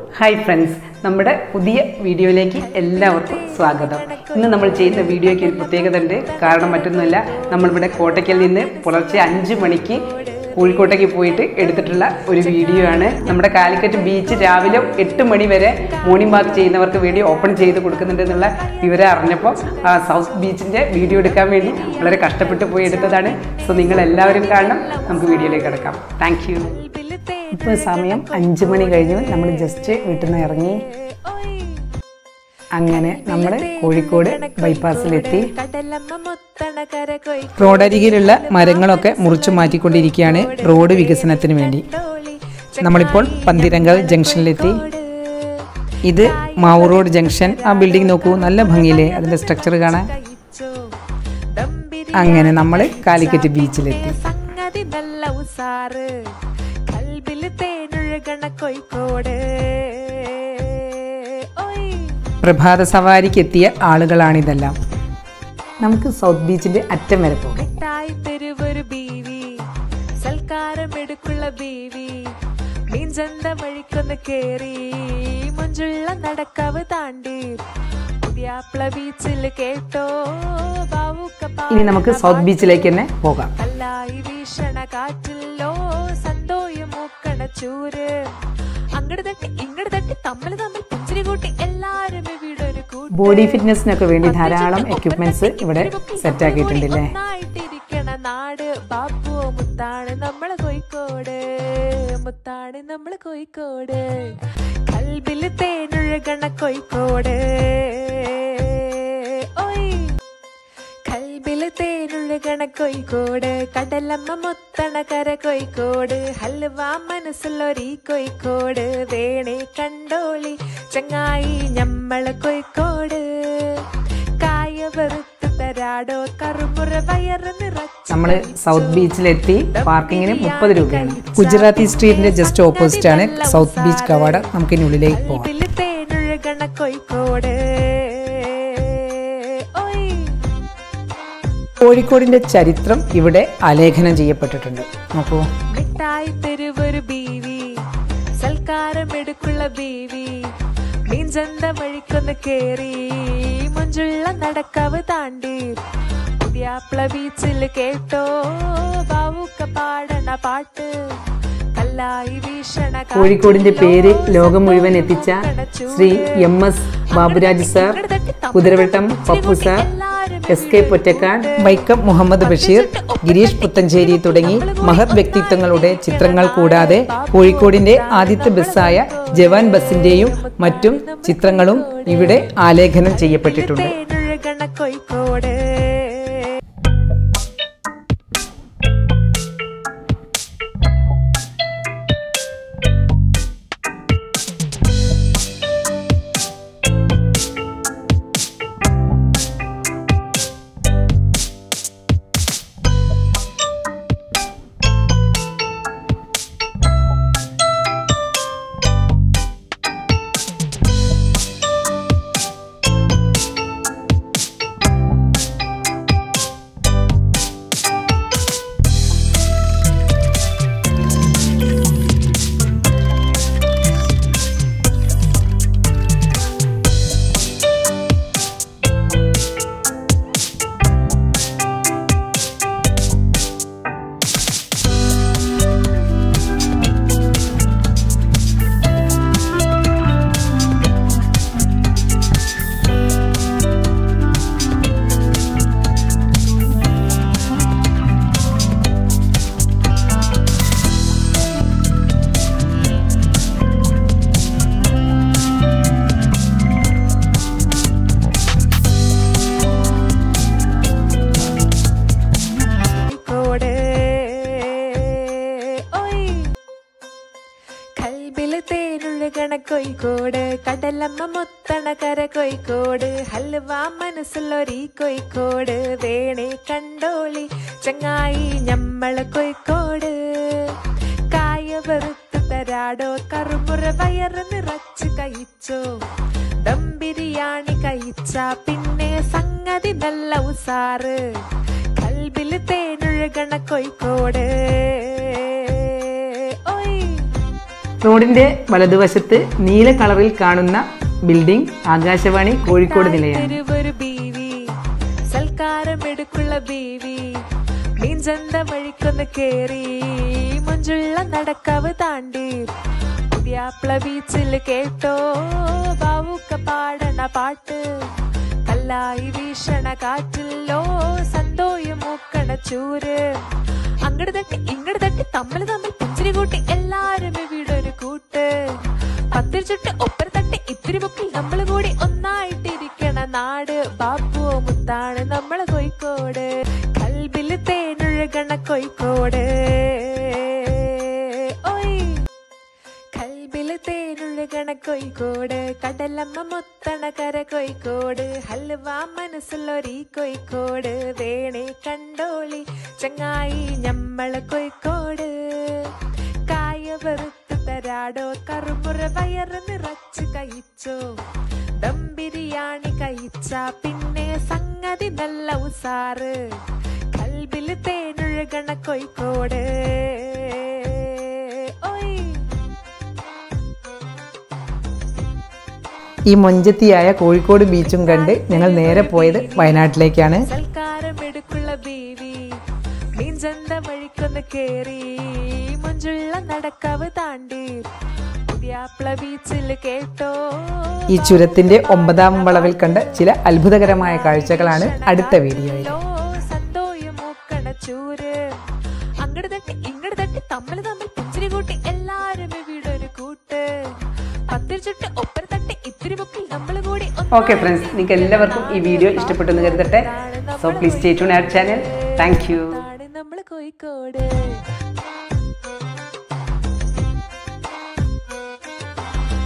hi friends നമ്മുടെ പുതിയ വീഡിയോയിലേക്ക് എല്ലാവർക്കും സ്വാഗതം ഇന്ന് നമ്മൾ ചെയ്യുന്ന വീഡിയോയ്ക്ക് ഒരു പ്രത്യേകത ഉണ്ട് കാരണം മറ്റൊന്നുമല്ല നമ്മളിവിടെ കോട്ടയ്ക്കൽ നിന്ന് പുലർച്ചെ അഞ്ച് മണിക്ക് കോഴിക്കോട്ടേക്ക് പോയിട്ട് എടുത്തിട്ടുള്ള ഒരു വീഡിയോ ആണ് നമ്മുടെ കാലിക്കറ്റ് ബീച്ച് രാവിലെ എട്ട് മണി വരെ മോർണിംഗ് വാക്ക് ചെയ്യുന്നവർക്ക് വേണ്ടി ഓപ്പൺ ചെയ്ത് കൊടുക്കുന്നുണ്ട് എന്നുള്ള വിവരം അറിഞ്ഞപ്പോൾ ആ സൗത്ത് ബീച്ചിൻ്റെ വീഡിയോ എടുക്കാൻ വേണ്ടി വളരെ കഷ്ടപ്പെട്ട് പോയി എടുത്തതാണ് സോ നിങ്ങൾ എല്ലാവരും കാണണം നമുക്ക് വീഡിയോയിലേക്ക് കിടക്കാം താങ്ക് യു ഇപ്പോൾ സമയം അഞ്ച് മണി കഴിഞ്ഞു നമ്മൾ ജസ്റ്റ് വീട്ടിൽ നിന്ന് ഇറങ്ങി അങ്ങനെ നമ്മൾ കോഴിക്കോട് ബൈപ്പാസിലെത്തി റോഡരികിലുള്ള മരങ്ങളൊക്കെ മുറിച്ചു മാറ്റിക്കൊണ്ടിരിക്കുകയാണ് റോഡ് വികസനത്തിന് വേണ്ടി നമ്മളിപ്പോൾ പന്തിരങ്കൽ ജംഗ്ഷനിലെത്തി ഇത് മാവൂർ റോഡ് ജംഗ്ഷൻ ആ ബിൽഡിംഗ് നോക്കൂ നല്ല ഭംഗിയില്ലേ അതിന്റെ സ്ട്രക്ചർ കാണാൻ അങ്ങനെ നമ്മൾ കാലിക്കറ്റ് ബീച്ചിലെത്തി സംഗതി നല്ല ഉസാറ് കൽബില് തേനൊഴുകണ കോഴിക്കോട് ഓയ് പ്രഭാത സവാരിക്ക് എത്തിയ ആളുകളാണിതെല്ലാം നമുക്ക് സൗത്ത് ബീച്ചിന്റെ അറ്റം വരെ പോകാം മിഠായി തെരുവൊരു ബീവി സൽക്കാരം എടുക്കുള്ള ബീവി മീൻചന്ത വഴിക്കൊന്ന് കേറി മുഞ്ചുള്ള നടക്കവ് താണ്ടി പുതിയാപ്ല ബീച്ചിൽ കേട്ടോ ബാവുക്ക ഇനി നമുക്ക് സൗത്ത് ബീച്ചിലേക്ക് തന്നെ പോകാം കല്ലായി വീശണ കാറ്റില്ലോ സന്തോയം മൂക്കണ ചൂര് അങ്ങട് തട്ടി ഇങ്ങട് തട്ടി തമ്മിൽ തമ്മിൽ പുഞ്ചിരി കൂട്ടി എല്ലാരും ഇവിടെ ഒരു കൂട്ട് ബോഡി ഫിറ്റ്നസിനൊക്കെ വേണ്ടി ധാരാളം എക്യുപ്മെന്റ്സ് ഇവിടെ സെറ്റ് ആക്കിയിട്ടുണ്ടല്ലേ ഒന്നായിട്ടിരിക്കണ നാട് ബാപ്പു മുത്താണ് നമ്മളെ കോഴിക്കോട് മുത്താണ് നമ്മളെ കോഴിക്കോട് കൽബില് തേനൊഴുകണ കോഴിക്കോട് ഓയ് കൽബില് തേനൊഴുകണ കോഴിക്കോട് കടലമ്മ മുത്തണ കര കോഴിക്കോട് ഹൽവ മനസ്സിലൊരീ കോഴിക്കോട് വേണേ കണ്ടോളി ചങ്ങായി ഞമ്മള് കോഴിക്കോട് കായ വെറുത്ത് തരാടോ കറുമുറ വയറ് നിറച്ച് നമ്മൾ സൗത്ത് ബീച്ചിലെത്തി പാർക്കിങ്ങിന് മുപ്പത് രൂപയാണ് ഗുജറാത്തി സ്ട്രീറ്റിന്റെ ജസ്റ്റ് ഓപ്പോസിറ്റ് ആണ് സൗത്ത് ബീച്ച് കവാട നമുക്ക് ഇനി ഉള്ളിലേക്ക് പോകാം കൽബില് തേനൊഴുകണ കോഴിക്കോട് ഓയ് കോഴിക്കോടിന്റെ ചരിത്രം ഇവിടെ ആലേഖനം ചെയ്യപ്പെട്ടിട്ടുണ്ട് നോക്കൂ മിഠായി തെരുവൊരു ബീവി സൽക്കാരം എടുക്കുള്ള ബീവി മീൻചന്ത വഴിക്കൊന്ന് കേറി മുഞ്ചുള്ള നടക്കവ് താണ്ടി പുതിയാപ്ല ബീച്ചിൽ കേട്ടോ ബാവുക്ക പാടണ പാട്ട് കല്ലായി വീശണ കാറ്റ് കോഴിക്കോടിന്റെ പേര് ലോകം മുഴുവൻ എത്തിച്ച Sri M S Baburaj sir Kuthiravattam Pappu sir S K Pottekkatt Vaikom Muhammad Basheer Gireesh Puthenchery തുടങ്ങി മഹത് വ്യക്തിത്വങ്ങളുടെ ചിത്രങ്ങൾ കൂടാതെ കോഴിക്കോടിന്റെ ആദ്യത്തെ ബസ്സായ ജവാൻ ബസിന്റെയും മറ്റും ചിത്രങ്ങളും ഇവിടെ ആലേഖനം ചെയ്യപ്പെട്ടിട്ടുണ്ട് തേനൊഴുകണ കോഴിക്കോട് കോഴിക്കോട് ഓയ് കൽബില് തേനൊഴുകണ കോഴിക്കോട് കടലമ്മ മുത്തണ കര കോഴിക്കോട് ഹൽവ മനസ്സിലൊരീ കോഴിക്കോട് വേണേ കണ്ടോളി ചങ്ങായി ഞമ്മള് കോഴിക്കോട് കായ വെറുത്ത് തരാടോ കറുമുറ വയറ് നിറച്ച് കഴിച്ചോ ദം ബിരിയാണി കഴിച്ച പിന്നെ സംഗതി നല്ല ഉസാറ് കൽബില് തേനൊഴുകണ കോഴിക്കോട് ഓയ് റോഡിന്റെ വലതുവശത്ത് നീല കളറിൽ കാണുന്ന ബിൽഡിംഗ് ആകാശവാണി കോഴിക്കോട് നിലയാണ് തിരുവൊരു ബീവി സൽക്കാരം എടുക്കുള്ള ബീവി മീൻചന്ത വഴിക്കൊന്ന് കേറി മുഞ്ചുള്ള നടക്കവ് താണ്ടി പുതിയാപ്ല ബീച്ചിൽ കേട്ടോ ബാവുക്ക പാടണ പാട്ട് കല്ലായി വീശണ കാറ്റില്ലോ സന്തോയം മൂക്കണ ചൂര് അങ്ങട് തട്ടി ഇങ്ങട് തട്ടി തമ്മിൽ തമ്മിൽ പുഞ്ചിരി കൂട്ടി എല്ലാരും വീടൊരു കൂട്ട് പത്തിരി ചുട്ട് ഒപ്പര തട്ടി ഇത്തിരി പൊക്കിൽ നമ്മൾ കൂടി ഒന്നായിട്ടിരിക്കണ നാട് ബാപ്പുവോ മുത്താണ് നമ്മളെ കോഴിക്കോട് കൽബില് തേനൊഴുകണ കോഴിക്കോട് ഓയ് കൽബില് തേനൊഴുകണ കോഴിക്കോട് കടലമ്മ മുത്തണ കര കോഴിക്കോട് ഹൽവ മനസ്സുള്ളൊരീ കോഴിക്കോട് വേണേ കണ്ടോളി ചങ്ങായി ഞമ്മള് കോഴിക്കോട് കായ വെറുത്ത് തരാടോ കറുമുറ വയറ് നിറച്ച് കഴിച്ചോ ദം ബിരിയാണി കഴിച്ച പിന്നെ സംഗതി നല്ല ഉസാറ് കൽബില് തേനൊഴുകണ കോഴിക്കോട് ഓയ് ഈ മൊഞ്ചത്തിയായ കോഴിക്കോട് ബീച്ചും കണ്ട് ഞങ്ങൾ നേരെ പോയത് വയനാട്ടിലേക്കാണ് സൽക്കാരം എടുക്കുള്ള ബീവി മീൻചന്ത വഴിക്കൊന്ന് കേറി മുഞ്ചുള്ള നടക്കവ് താണ്ടി പുതിയാപ്ല ബീച്ചിൽ കേട്ടോ ഈ ചുരത്തിന്റെ ഒമ്പതാം വളവിൽ കണ്ട ചില അത്ഭുതകരമായ കാഴ്ചകളാണ് അടുത്ത വീഡിയോയിൽ ലോ സന്തോയം മൂക്കണ ചൂര് അങ്ങട് തട്ടി ഇങ്ങട് തട്ടി തമ്മിൽ തമ്മിൽ പുഞ്ചിരി കൂട്ടി എല്ലാരും വീടൊരു കൂട്ട് പത്തിരി ചുട്ട് ഒപ്പര തട്ടി ഇത്തിരി പൊക്കിൽ നമ്മൾ കൂടി ഓക്കെ ഫ്രണ്ട്സ് നിങ്ങൾക്ക് എല്ലാവർക്കും ഈ വീഡിയോ ഇഷ്ടപ്പെട്ടെന്ന് കരുതട്ടെ so please stay to our channel thank U